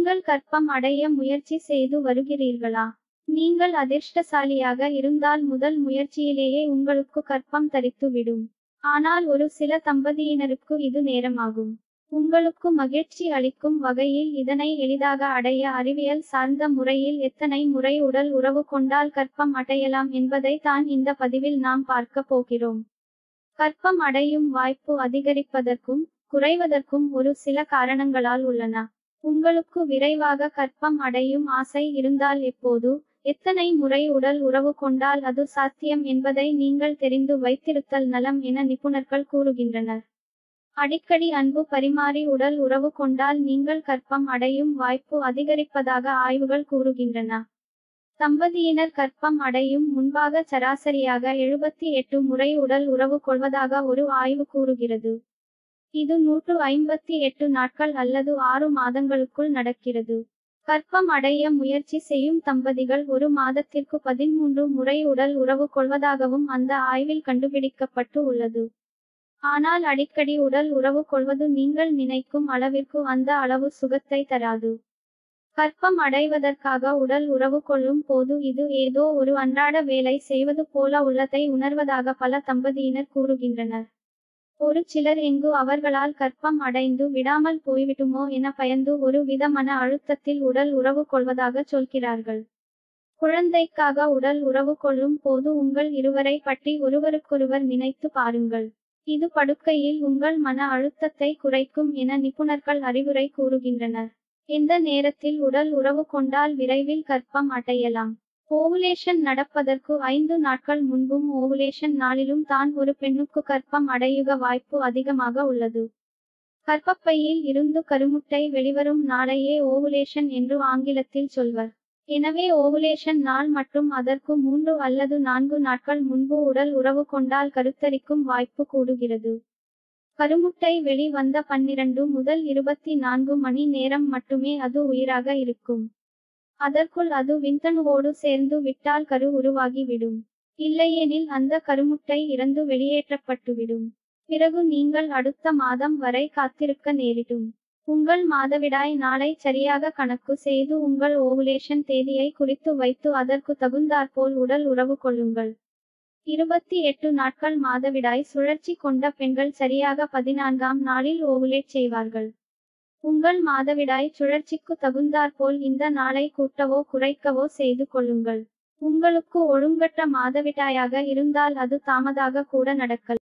நீங்கள் கர்ப்பம் அடைய முயற்சி செய்து வருகிறீர்களா நீங்கள் அதிர்ஷ்டசாலியாக இருந்தால் முதல் முயற்சியிலேயே உங்களுக்கு கர்ப்பம் தரித்துவிடும் ஆனால் ஒரு சில தம்பதியினருக்கு இது நேரமாகும் உங்களுக்கு மகிழ்ச்சி அளிக்கும் வகையில் இதனை எளிதாக அடைய அறிவியல் சார்ந்த முறையில் எத்தனை முறை உடல் உறவு கொண்டால் கர்ப்பம் அடையலாம் என்பதை தான் இந்த பதிவில் நாம் பார்க்க போகிறோம் கர்ப்பம் அடையும் வாய்ப்பு அதிகரிப்பதற்கும் குறைவதற்கும் ஒரு சில காரணங்களால் உள்ளன உங்களுக்கு விரைவாக கர்ப்பம் அடையும் ஆசை இருந்தால் எப்போது எத்தனை முறை உடல் உறவு கொண்டால் அது சாத்தியம் என்பதை நீங்கள் தெரிந்து வைத்திருத்தல் நலம் என நிபுணர்கள் கூறுகின்றனர் அடிக்கடி அன்பு பரிமாறி உடல் உறவு கொண்டால் நீங்கள் கர்ப்பம் அடையும் வாய்ப்பு அதிகரிப்பதாக ஆய்வுகள் கூறுகின்றன தம்பதியினர் கர்ப்பம் அடையும் முன்பாக சராசரியாக எழுபத்தி எட்டு முறை உடல் உறவு கொள்வதாக ஒரு ஆய்வு கூறுகிறது இது நூற்று ஐம்பத்தி எட்டு நாட்கள் அல்லது ஆறு மாதங்களுக்குள் நடக்கிறது கர்ப்பம் அடைய முயற்சி செய்யும் தம்பதிகள் ஒரு மாதத்திற்கு பதிமூன்று முறை உடல் உறவு கொள்வதாகவும் அந்த ஆய்வில் கண்டுபிடிக்கப்பட்டு உள்ளது ஆனால் அடிக்கடி உடல் உறவு கொள்வது நீங்கள் நினைக்கும் அளவிற்கு அந்த அளவு சுகத்தை தராது கர்ப்பம் அடைவதற்காக உடல் உறவு கொள்ளும் போது இது ஏதோ ஒரு அன்றாட வேலை செய்வது போல உள்ளதை உணர்வதாக பல தம்பதியினர் கூறுகின்றனர் ஒரு சிலர் எங்கு அவர்களால் கர்ப்பம் அடைந்து விடாமல் போய்விடுமோ என பயந்து ஒரு வித மன அழுத்தத்தில் உடல் உறவு கொள்வதாக சொல்கிறார்கள் குழந்தைக்காக உடல் உறவு கொள்ளும் போது உங்கள் இருவரை பற்றி ஒருவருக்கொருவர் நினைத்து பாருங்கள் இது படுக்கையில் உங்கள் மன அழுத்தத்தை குறைக்கும் என நிபுணர்கள் அறிவுரை கூறுகின்றனர் எந்த நேரத்தில் உடல் உறவு கொண்டால் விரைவில் கர்ப்பம் அடையலாம் ஓவுலேஷன் நடப்பதற்கு ஐந்து நாட்கள் முன்பும் ஓவுலேஷன் நாளிலும் தான் ஒரு பெண்ணுக்கு கர்ப்பம் அடையுக வாய்ப்பு அதிகமாக உள்ளது கர்ப்பப்பையில் இருந்து கருமுட்டை வெளிவரும் நாளையே ஓவுலேஷன் என்று ஆங்கிலத்தில் சொல்வர் எனவே ஓவுலேஷன் நாள் மற்றும் அதற்கு மூன்று அல்லது நான்கு நாட்கள் முன்பு உடல் உறவு கொண்டால் கருத்தரிக்கும் வாய்ப்பு கூடுகிறது கருமுட்டை வெளி வந்த பன்னிரண்டு முதல் இருபத்தி நான்கு மணி நேரம் மட்டுமே அது உயிராக இருக்கும் அதற்குள் அது விந்தணுவோடு சேர்ந்து விட்டால் கரு உருவாகிவிடும் இல்லையெனில் அந்த கருமுட்டை இறந்து வெளியேற்றப்பட்டுவிடும் பிறகு நீங்கள் அடுத்த மாதம் வரை காத்திருக்க நேரிடும் உங்கள் மாதவிடாய் நாளை சரியாக கணக்கு செய்து உங்கள் ஓவுலேஷன் தேதியை குறித்து வைத்து அதற்கு தகுந்தாற்போல் உடல் உறவு கொள்ளுங்கள் இருபத்தி எட்டு நாட்கள் மாதவிடாய் சுழற்சி கொண்ட பெண்கள் சரியாக பதினான்காம் நாளில் ஓவுலேட் செய்வார்கள் உங்கள் மாதவிடாய் சுழற்சிக்கு தகுந்தாற்போல் இந்த நாளை கூட்டவோ குறைக்கவோ செய்து கொள்ளுங்கள் உங்களுக்கு ஒழுங்கற்ற மாதவிடாயாக இருந்தால் அது தாமதாக கூட நடக்கலாம்